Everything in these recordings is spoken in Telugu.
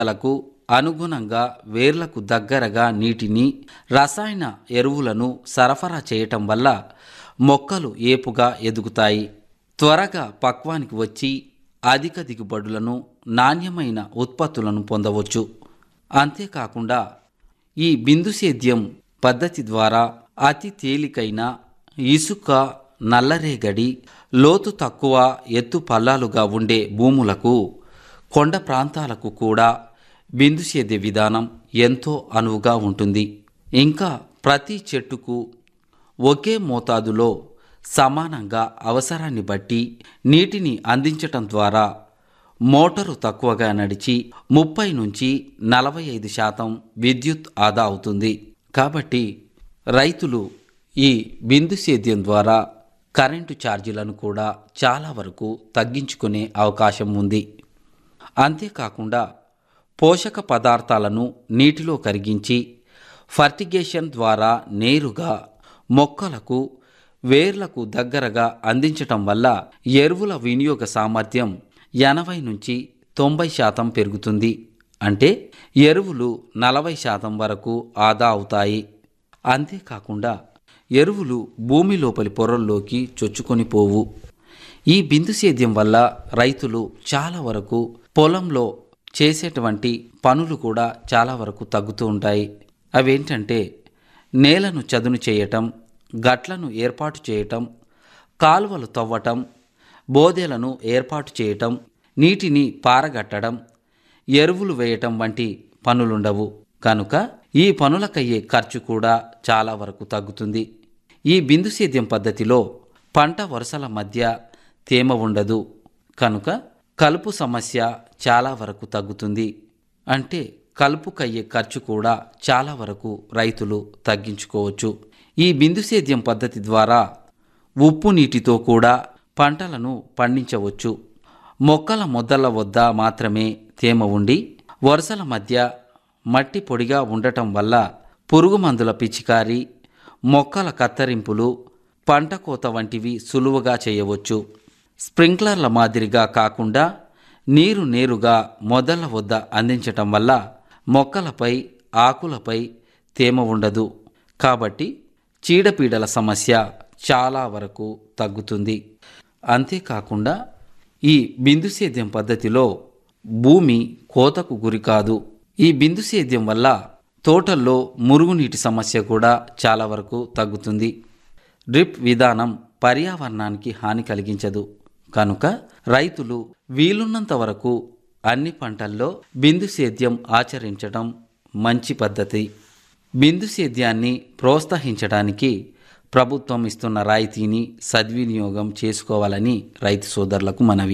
లకు అనుగుణంగా వేర్లకు దగ్గరగా నీటిని రసాయన ఎరువులను సరఫరా చేయటం వల్ల మొక్కలు ఏపుగా ఎదుగుతాయి త్వరగా పక్వానికి వచ్చి అధిక దిగుబడులను నాణ్యమైన ఉత్పత్తులను పొందవచ్చు అంతేకాకుండా ఈ బిందు సేద్యం పద్ధతి ద్వారా అతి తేలికైన ఇసుక నల్లరేగడి లోతు తక్కువ ఎత్తు పల్లాలుగా ఉండే భూములకు కొండ ప్రాంతాలకు కూడా బిందు సేద్య విధానం ఎంతో అనువుగా ఉంటుంది ఇంకా ప్రతి చెట్టుకు ఒకే మోతాదులో సమానంగా అవసరాన్ని బట్టి నీటిని అందించటం ద్వారా మోటారు తక్కువగా నడిచి ముప్పై నుంచి నలభై ఐదు శాతం విద్యుత్ ఆదా అవుతుంది కాబట్టి రైతులు ఈ బిందు సేద్యం ద్వారా కరెంటు ఛార్జీలను కూడా చాలా వరకు తగ్గించుకునే అవకాశం ఉంది అంతేకాకుండా పోషక పదార్థాలను నీటిలో కరిగించి ఫర్టిగేషన్ ద్వారా నేరుగా మొక్కలకు వేర్లకు దగ్గరగా అందించటం వల్ల ఎరువుల వినియోగ సామర్థ్యం ఎనభై నుంచి తొంభై శాతం పెరుగుతుంది అంటే ఎరువులు నలభై శాతం వరకు ఆదా అవుతాయి అంతేకాకుండా ఎరువులు భూమి లోపలి పొరల్లోకి చొచ్చుకొని పోవు ఈ బిందు సేద్యం వల్ల రైతులు చాలా వరకు పొలంలో చేసేటువంటి పనులు కూడా చాలా వరకు తగ్గుతూ ఉంటాయి అవేంటంటే నేలను చదును చేయటం గట్లను ఏర్పాటు చేయటం కాలువలు తవ్వటం బోదెలను ఏర్పాటు చేయటం నీటిని పారగట్టడం ఎరువులు వేయటం వంటి పనులుండవు కనుక ఈ పనులకయ్యే ఖర్చు కూడా చాలా వరకు తగ్గుతుంది ఈ బిందు సేద్యం పద్ధతిలో పంట వరుసల మధ్య తేమ ఉండదు కనుక కలుపు సమస్య చాలా వరకు తగ్గుతుంది అంటే కలుపుకయ్యే ఖర్చు కూడా చాలా వరకు రైతులు తగ్గించుకోవచ్చు ఈ బిందు సేద్యం పద్ధతి ద్వారా ఉప్పు నీటితో కూడా పంటలను పండించవచ్చు మొక్కల మొదళ్ల వద్ద మాత్రమే తేమ ఉండి వరుసల మధ్య మట్టి పొడిగా ఉండటం వల్ల పురుగు మందుల పిచికారి మొక్కల కత్తరింపులు పంట కోత వంటివి సులువుగా చేయవచ్చు స్ప్రింక్లర్ల మాదిరిగా కాకుండా నీరు నేరుగా మొదళ్ల వద్ద అందించటం వల్ల మొక్కలపై ఆకులపై తేమ ఉండదు కాబట్టి చీడపీడల సమస్య చాలా వరకు తగ్గుతుంది అంతేకాకుండా ఈ బిందు సేద్యం పద్ధతిలో భూమి కోతకు గురి కాదు ఈ బిందు సేద్యం వల్ల తోటల్లో మురుగునీటి సమస్య కూడా చాలా వరకు తగ్గుతుంది డ్రిప్ విధానం పర్యావరణానికి హాని కలిగించదు కనుక రైతులు వీలున్నంత వరకు అన్ని పంటల్లో బిందు సేద్యం ఆచరించడం మంచి పద్ధతి బిందు సేద్యాన్ని ప్రోత్సహించడానికి ప్రభుత్వం ఇస్తున్న రాయితీని సద్వినియోగం చేసుకోవాలని రైతు సోదరులకు మనవి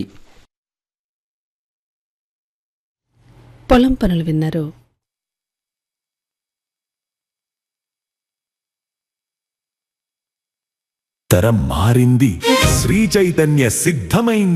పొలం పనులు విన్నారు తరం మారింది శ్రీ చైతన్య సిద్ధమైంది